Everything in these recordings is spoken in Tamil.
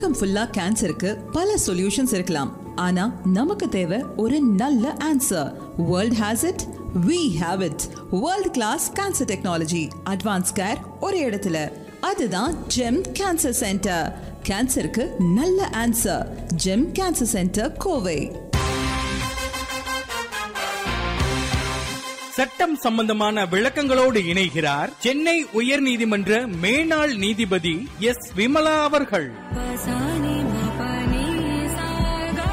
உலகம் ஃபுல்லா கேன்சருக்கு பல சொல்யூஷன்ஸ் இருக்கலாம் ஆனா நமக்கு தேவை ஒரு நல்ல answer world has it we have it world class cancer technology advance care ஒரு இடத்துல அதுதான் ஜெம் கேன்சர் சென்டர் கேன்சருக்கு நல்ல answer Gem cancer centre Kovai சட்டம் சம்பந்தமான விளக்கங்களோடு இணைகிறார் சென்னை உயர்நீதிமன்ற மேனாள் நீதிபதி எஸ் விமலா அவர்கள் பசானி மபனி சாகா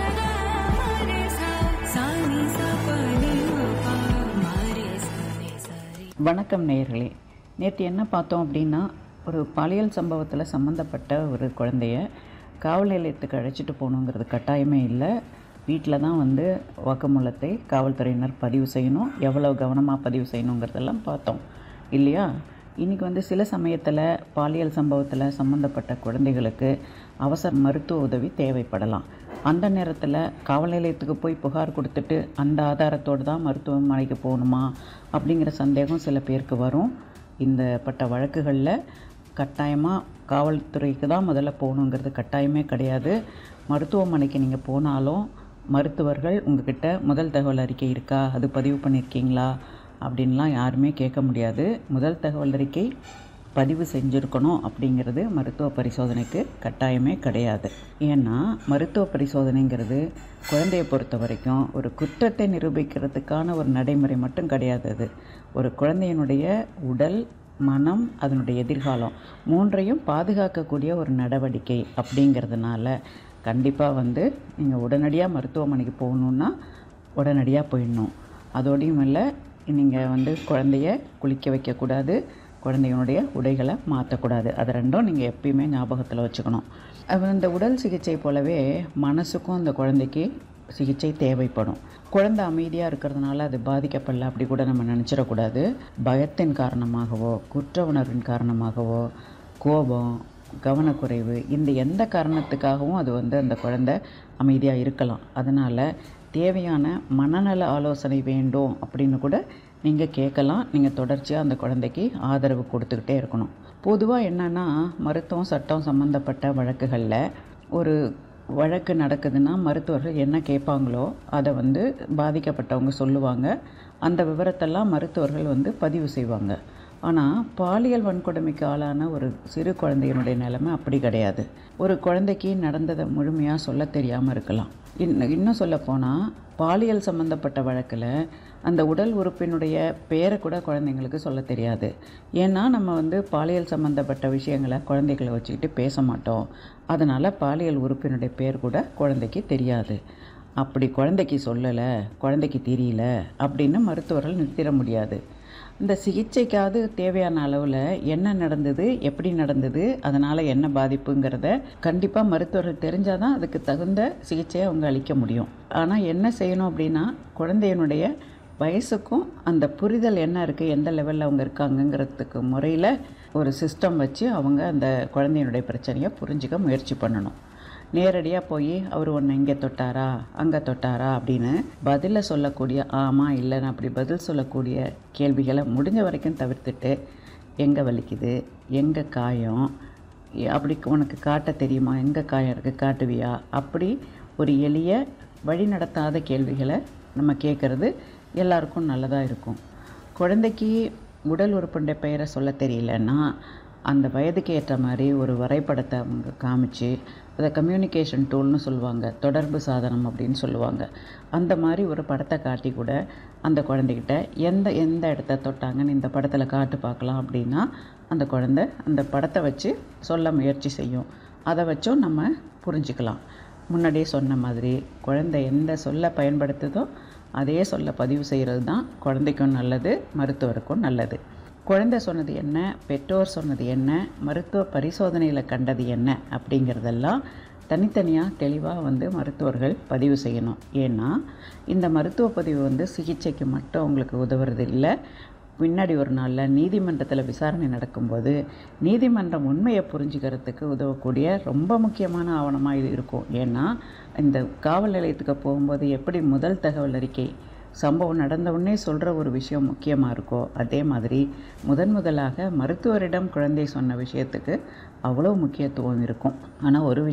மரே சா சானி சபனி மபா மரே சரே சரி வணக்கம் நேயர்களே நேற்று என்ன பார்த்தோம் அப்படின்னா ஒரு பாலியல் சம்பவத்தில் சம்மந்தப்பட்ட ஒரு குழந்தைய காவல் நிலையத்துக்கு அழைச்சிட்டு போகணுங்கிறது கட்டாயமே இல்லை வீட்டில் தான் வந்து வாக்குமூலத்தை காவல்துறையினர் பதிவு செய்யணும் எவ்வளோ கவனமாக பதிவு செய்யணுங்கிறதெல்லாம் பார்த்தோம் இல்லையா இன்றைக்கி வந்து சில சமயத்தில் பாலியல் சம்பவத்தில் சம்மந்தப்பட்ட குழந்தைகளுக்கு அவசர மருத்துவ உதவி தேவைப்படலாம் அந்த நேரத்தில் காவல் நிலையத்துக்கு போய் புகார் கொடுத்துட்டு அந்த ஆதாரத்தோடு தான் மருத்துவமனைக்கு போகணுமா அப்படிங்கிற சந்தேகம் சில பேருக்கு வரும் இந்த பட்ட வழக்குகளில் கட்டாயமாக காவல்துறைக்கு தான் முதல்ல போகணுங்கிறது கட்டாயமே கிடையாது மருத்துவமனைக்கு நீங்கள் போனாலும் மருத்துவர்கள் உங்ககிட்ட முதல் தகவல் அறிக்கை இருக்கா அது பதிவு பண்ணியிருக்கீங்களா அப்படின்லாம் யாருமே கேட்க முடியாது முதல் தகவல் அறிக்கை பதிவு செஞ்சுருக்கணும் அப்படிங்கிறது மருத்துவ பரிசோதனைக்கு கட்டாயமே கிடையாது ஏன்னா மருத்துவ பரிசோதனைங்கிறது குழந்தையை பொறுத்த வரைக்கும் ஒரு குற்றத்தை நிரூபிக்கிறதுக்கான ஒரு நடைமுறை மட்டும் கிடையாது அது ஒரு குழந்தையினுடைய உடல் மனம் அதனுடைய எதிர்காலம் மூன்றையும் பாதுகாக்கக்கூடிய ஒரு நடவடிக்கை அப்படிங்கிறதுனால கண்டிப்பாக வந்து நீங்கள் உடனடியாக மருத்துவமனைக்கு போகணுன்னா உடனடியாக போயிடணும் அதோடையும் இல்லை நீங்கள் வந்து குழந்தைய குளிக்க வைக்கக்கூடாது குழந்தையினுடைய உடைகளை மாற்றக்கூடாது அது ரெண்டும் நீங்கள் எப்பயுமே ஞாபகத்தில் வச்சுக்கணும் அது இந்த உடல் சிகிச்சை போலவே மனசுக்கும் அந்த குழந்தைக்கு சிகிச்சை தேவைப்படும் குழந்தை அமைதியாக இருக்கிறதுனால அது பாதிக்கப்படல அப்படி கூட நம்ம நினச்சிடக்கூடாது பயத்தின் காரணமாகவோ குற்ற உணர்வின் காரணமாகவோ கோபம் கவனக்குறைவு இந்த எந்த காரணத்துக்காகவும் அது வந்து அந்த குழந்தை அமைதியாக இருக்கலாம் அதனால் தேவையான மனநல ஆலோசனை வேண்டும் அப்படின்னு கூட நீங்கள் கேட்கலாம் நீங்கள் தொடர்ச்சியாக அந்த குழந்தைக்கு ஆதரவு கொடுத்துக்கிட்டே இருக்கணும் பொதுவாக என்னென்னா மருத்துவம் சட்டம் சம்மந்தப்பட்ட வழக்குகளில் ஒரு வழக்கு நடக்குதுன்னா மருத்துவர்கள் என்ன கேட்பாங்களோ அதை வந்து பாதிக்கப்பட்டவங்க சொல்லுவாங்க அந்த விவரத்தெல்லாம் மருத்துவர்கள் வந்து பதிவு செய்வாங்க ஆனால் பாலியல் வன்கொடுமைக்கு ஆளான ஒரு சிறு குழந்தையினுடைய நிலைமை அப்படி கிடையாது ஒரு குழந்தைக்கு நடந்ததை முழுமையாக சொல்ல தெரியாமல் இருக்கலாம் இன்னும் இன்னும் சொல்லப்போனால் பாலியல் சம்மந்தப்பட்ட வழக்கில் அந்த உடல் உறுப்பினுடைய பேரை கூட குழந்தைங்களுக்கு சொல்ல தெரியாது ஏன்னா நம்ம வந்து பாலியல் சம்மந்தப்பட்ட விஷயங்களை குழந்தைகளை வச்சுக்கிட்டு பேச மாட்டோம் அதனால் பாலியல் உறுப்பினுடைய பேர் கூட குழந்தைக்கு தெரியாது அப்படி குழந்தைக்கு சொல்லலை குழந்தைக்கு தெரியல அப்படின்னு மருத்துவர்கள் நிறுத்திட முடியாது இந்த சிகிச்சைக்காவது தேவையான அளவில் என்ன நடந்தது எப்படி நடந்தது அதனால் என்ன பாதிப்புங்கிறத கண்டிப்பாக மருத்துவர்கள் தெரிஞ்சால் தான் அதுக்கு தகுந்த சிகிச்சையை அவங்க அளிக்க முடியும் ஆனால் என்ன செய்யணும் அப்படின்னா குழந்தையினுடைய வயசுக்கும் அந்த புரிதல் என்ன இருக்குது எந்த லெவலில் அவங்க இருக்காங்கங்கிறதுக்கு முறையில் ஒரு சிஸ்டம் வச்சு அவங்க அந்த குழந்தையினுடைய பிரச்சனையை புரிஞ்சுக்க முயற்சி பண்ணணும் நேரடியாக போய் அவர் ஒன்று இங்கே தொட்டாரா அங்கே தொட்டாரா அப்படின்னு பதிலை சொல்லக்கூடிய ஆமாம் இல்லைன்னு அப்படி பதில் சொல்லக்கூடிய கேள்விகளை முடிஞ்ச வரைக்கும் தவிர்த்துட்டு எங்கே வலிக்குது எங்கே காயம் எ- அப்படி உனக்கு காட்ட தெரியுமா எங்கே காயம் இருக்குது காட்டுவியா அப்படி ஒரு எளிய வழி நடத்தாத கேள்விகளை நம்ம கேட்குறது எல்லாருக்கும் நல்லதாக இருக்கும் குழந்தைக்கு உடல் உறுப்புடைய பெயரை சொல்ல தெரியலன்னா அந்த வயதுக்கு ஏற்ற மாதிரி ஒரு வரைபடத்தை அவங்க காமிச்சு அதை கம்யூனிகேஷன் டூல்னு சொல்லுவாங்க தொடர்பு சாதனம் அப்படின்னு சொல்லுவாங்க அந்த மாதிரி ஒரு படத்தை காட்டி கூட அந்த குழந்தைகிட்ட எந்த எந்த இடத்த தொட்டாங்கன்னு இந்த படத்தில் காட்டு பார்க்கலாம் அப்படின்னா அந்த குழந்தை அந்த படத்தை வச்சு சொல்ல முயற்சி செய்யும் அதை வச்சும் நம்ம புரிஞ்சுக்கலாம் முன்னாடியே சொன்ன மாதிரி குழந்தை எந்த சொல்ல பயன்படுத்துதோ அதே சொல்ல பதிவு செய்கிறது தான் குழந்தைக்கும் நல்லது மருத்துவருக்கும் நல்லது குழந்தை சொன்னது என்ன பெற்றோர் சொன்னது என்ன மருத்துவ பரிசோதனையில் கண்டது என்ன அப்படிங்கிறதெல்லாம் தனித்தனியாக தெளிவாக வந்து மருத்துவர்கள் பதிவு செய்யணும் ஏன்னா இந்த மருத்துவ பதிவு வந்து சிகிச்சைக்கு மட்டும் உங்களுக்கு உதவுறது இல்லை பின்னாடி ஒரு நாளில் நீதிமன்றத்தில் விசாரணை நடக்கும்போது நீதிமன்றம் உண்மையை புரிஞ்சுக்கிறதுக்கு உதவக்கூடிய ரொம்ப முக்கியமான ஆவணமாக இது இருக்கும் ஏன்னா இந்த காவல் நிலையத்துக்கு போகும்போது எப்படி முதல் தகவல் அறிக்கை சம்பவம் நடந்த உடனே சொல்கிற ஒரு விஷயம் முக்கியமாக இருக்கோ அதே மாதிரி முதன் முதலாக மருத்துவரிடம் குழந்தை சொன்ன விஷயத்துக்கு அவ்வளோ முக்கியத்துவம் இருக்கும் ஆனால் ஒரு விஷயம்